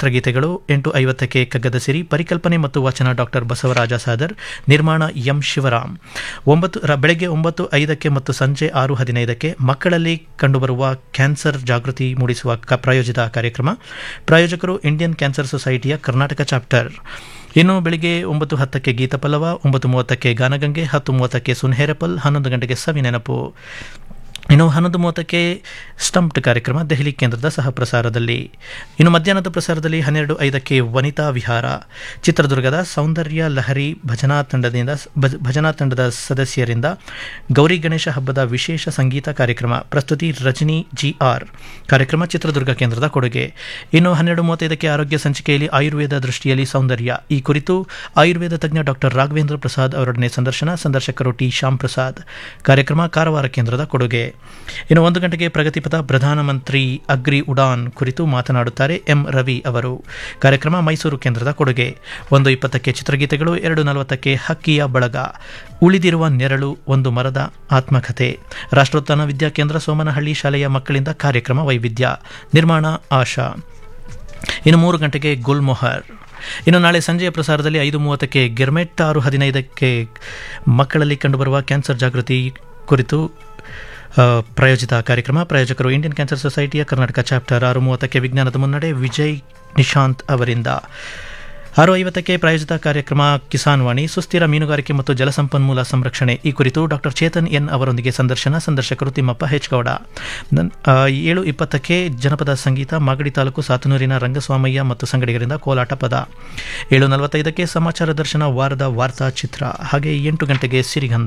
ಚಿತ್ರಗೀತೆಗಳು ಎಂಟು ಐವತ್ತಕ್ಕೆ ಕಗ್ಗದ ಸಿರಿ ಪರಿಕಲ್ಪನೆ ಮತ್ತು ವಚನ ಡಾಕ್ಟರ್ ಬಸವರಾಜ ಸಾದರ್ ನಿರ್ಮಾಣ ಎಂ ಶಿವರಾಮ್ ಒಂಬತ್ತು ರ- ಬೆಳಗ್ಗೆ ಒಂಬತ್ತು ಐದಕ್ಕೆ ಮತ್ತು ಸಂಜೆ ಆರು ಹದಿನೈದಕ್ಕೆ ಮಕ್ಕಳಲ್ಲಿ ಕಂಡುಬರುವ ಕ್ಯಾನ್ಸರ್ ಜಾಗೃತಿ ಮೂಡಿಸುವ ಕ- ಪ್ರಾಯೋಜಿತ ಕಾರ್ಯಕ್ರಮ ಪ್ರಾಯೋಜಕರು ಇಂಡಿಯನ್ ಕ್ಯಾನ್ಸರ್ ಸೊಸೈಟಿಯ ಕರ್ನಾಟಕ ಚಾಪ್ಟರ್ ಇನ್ನು ಬೆಳಿಗ್ಗೆ ಒಂಬತ್ತು ಹತ್ತಕ್ಕೆ ಗೀತ ಪಲ್ಲವ ಒಂಬತ್ತು ಮೂವತ್ತಕ್ಕೆ ಗಾನಗಂಗೆ ಹತ್ತು ಮೂವತ್ತಕ್ಕೆ ಸುನ್ಹೇರಪಲ್ ಹನ್ನೊಂದು ಗಂಟೆಗೆ ಸವಿ ನೆನಪು ಇನ್ನು ಹನ್ನೊಂದು ಮೂವತ್ತಕ್ಕೆ ಸ್ಟಂಪ್ಡ್ ಕಾರ್ಯಕ್ರಮ ದೆಹಲಿ ಕೇಂದ್ರದ ಸಹ ಪ್ರಸಾರದಲ್ಲಿ ಇನ್ನು ಮಧ್ಯಾಹ್ನದ ಪ್ರಸಾರದಲ್ಲಿ ಹನ್ನೆರಡು ಐದಕ್ಕೆ ವನಿತಾ ವಿಹಾರ ಚಿತ್ರದುರ್ಗದ ಸೌಂದರ್ಯ ಲಹರಿ ಭಜನಾ ತಂಡದಿಂದ ಭಜ- ಭಜನಾ ತಂಡದ ಸದಸ್ಯರಿಂದ ಗೌರಿ ಗಣೇಶ ಹಬ್ಬದ ವಿಶೇಷ ಸಂಗೀತ ಕಾರ್ಯಕ್ರಮ ಪ್ರಸ್ತುತಿ ರಜನಿ ಜಿ ಆರ್ ಕಾರ್ಯಕ್ರಮ ಚಿತ್ರದುರ್ಗ ಕೇಂದ್ರದ ಕೊಡುಗೆ ಇನ್ನು ಹನ್ನೆರಡು ಮೂವತ್ತೈದಕ್ಕೆ ಆರೋಗ್ಯ ಸಂಚಿಕೆಯಲ್ಲಿ ಆಯುರ್ವೇದ ದೃಷ್ಟಿಯಲ್ಲಿ ಸೌಂದರ್ಯ ಈ ಕುರಿತು ಆಯುರ್ವೇದ ತಜ್ಞ ಡಾಕ್ಟರ್ ರಾಘವೇಂದ್ರ ಪ್ರಸಾದ್ ಅವರೊಡನೆ ಸಂದರ್ಶನ ಸಂದರ್ಶಕರು ಟಿ ಶ್ಯಾಮ್ ಪ್ರಸಾದ್ ಕಾರ್ಯಕ್ರಮ ಕಾರವಾರ ಕೇಂದ್ರದ ಕೊಡುಗೆ ಇನ್ನು ಒಂದು ಗಂಟೆಗೆ ಪ್ರಗತಿಪಥ ಪ್ರಧಾನಮಂತ್ರಿ ಅಗ್ರಿ ಉಡಾನ್ ಕುರಿತು ಮಾತನಾಡುತ್ತಾರೆ ಎಂ ರವಿ ಅವರು ಕಾರ್ಯಕ್ರಮ ಮೈಸೂರು ಕೇಂದ್ರದ ಕೊಡುಗೆ ಒಂದು ಇಪ್ಪತ್ತಕ್ಕೆ ಚಿತ್ರಗೀತೆಗಳು ಎರಡು ನಲವತ್ತಕ್ಕೆ ಹಕ್ಕಿಯ ಬಳಗ ಉಳಿದಿರುವ ನೆರಳು ಒಂದು ಮರದ ಆತ್ಮಕಥೆ ರಾಷ್ಟ್ರೋತ್ಥಾನ ವಿದ್ಯಾಕೇಂದ್ರ ಸೋಮನಹಳ್ಳಿ ಶಾಲೆಯ ಮಕ್ಕಳಿಂದ ಕಾರ್ಯಕ್ರಮ ವೈವಿಧ್ಯ ನಿರ್ಮಾಣ ಆಶಾ ಇನ್ನು ಮೂರು ಗಂಟೆಗೆ ಗುಲ್ಮೊಹರ್ ಇನ್ನು ನಾಳೆ ಸಂಜೆಯ ಪ್ರಸಾರದಲ್ಲಿ ಐದು ಮೂವತ್ತಕ್ಕೆ ಗಿರ್ಮೆಟ್ ಆರು ಹದಿನೈದಕ್ಕೆ ಮಕ್ಕಳಲ್ಲಿ ಕಂಡುಬರುವ ಕ್ಯಾನ್ಸರ್ ಜಾಗೃತಿ ಕುರಿತು ಆ, ಪ್ರಾಯೋಜಿತ ಕಾರ್ಯಕ್ರಮ ಪ್ರಾಯೋಜಕರು ಇಂಡಿಯನ್ ಕ್ಯಾನ್ಸರ್ ಸೊಸೈಟಿಯ ಕರ್ನಾಟಕ ಚಾಪ್ಟರ್ ಆರು ಮೂವತ್ತಕ್ಕೆ ವಿಜ್ಞಾನದ ಮುನ್ನಡೆ ವಿಜಯ್ ನಿಶಾಂತ್ ಅವರಿಂದ ಆರು ಐವತ್ತಕ್ಕೆ ಪ್ರಾಯೋಜಿತ ಕಾರ್ಯಕ್ರಮ ಕಿಸಾನ್ ವಾಣಿ ಸುಸ್ಥಿರ ಮೀನುಗಾರಿಕೆ ಮತ್ತು ಜಲಸಂಪನ್ಮೂಲ ಸಂರಕ್ಷಣೆ ಈ ಕುರಿತು ಡಾಕ್ಟರ್ ಚೇತನ್ ಎನ್ ಅವರೊಂದಿಗೆ ಸಂದರ್ಶನ ಸಂದರ್ಶಕರು ತಿಮ್ಮಪ್ಪ ಹೆಚ್ ಗೌಡ ನನ್- ಆ, ಏಳು ಇಪ್ಪತ್ತಕ್ಕೆ ಜನಪದ ಸಂಗೀತ ಮಾಗಡಿ ತಾಲೂಕು ಸಾತನೂರಿನ ರಂಗಸ್ವಾಮಯ್ಯ ಮತ್ತು ಸಂಗಡಿಗರಿಂದ ಕೋಲಾಟ ಪದ ಏಳು ನಲವತ್ತೈದಕ್ಕೆ ಸಮಾಚಾರ ದರ್ಶನ ವಾರದ ವಾರ್ತಾ ಚಿತ್ರ ಹಾಗೆ ಎಂಟು ಗಂಟೆಗೆ ಸಿರಿಗಂಧ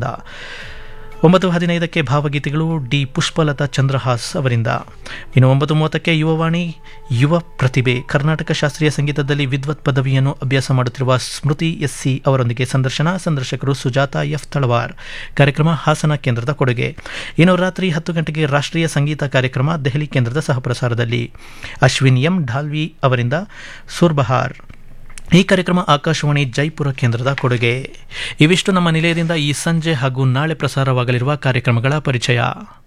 ಒಂಬತ್ತು ಹದಿನೈದಕ್ಕೆ ಭಾವಗೀತೆಗಳು ಡಿ ಪುಷ್ಪಲತಾ ಚಂದ್ರಹಾಸ್ ಅವರಿಂದ ಇನ್ನು ಒಂಬತ್ತು ಮೂವತ್ತಕ್ಕೆ ಯುವವಾಣಿ ಯುವ ಪ್ರತಿಭೆ ಕರ್ನಾಟಕ ಶಾಸ್ತ್ರೀಯ ಸಂಗೀತದಲ್ಲಿ ವಿದ್ವತ್ ಪದವಿಯನ್ನು ಅಭ್ಯಾಸ ಮಾಡುತ್ತಿರುವ ಸ್ಮೃತಿ ಎಸ್ ಸಿ ಅವರೊಂದಿಗೆ ಸಂದರ್ಶನ ಸಂದರ್ಶಕರು ಸುಜಾತ ಎಫ್ ತಳವಾರ್ ಕಾರ್ಯಕ್ರಮ ಹಾಸನ ಕೇಂದ್ರದ ಕೊಡುಗೆ ಇನ್ನು ರಾತ್ರಿ ಹತ್ತು ಗಂಟೆಗೆ ರಾಷ್ಟ್ರೀಯ ಸಂಗೀತ ಕಾರ್ಯಕ್ರಮ ದೆಹಲಿ ಕೇಂದ್ರದ ಸಹಪ್ರಸಾರದಲ್ಲಿ ಅಶ್ವಿನ್ ಎಂ ಢಾಲ್ವಿ ಅವರಿಂದ ಸುರ್ಬಹಾರ್ ಈ ಕಾರ್ಯಕ್ರಮ ಆಕಾಶವಾಣಿ ಜೈಪುರ ಕೇಂದ್ರದ ಕೊಡುಗೆ ಇವಿಷ್ಟು ನಮ್ಮ ನಿಲಯದಿಂದ ಈ ಸಂಜೆ ಹಾಗೂ ನಾಳೆ ಪ್ರಸಾರವಾಗಲಿರುವ ಕಾರ್ಯಕ್ರಮಗಳ ಪರಿಚಯ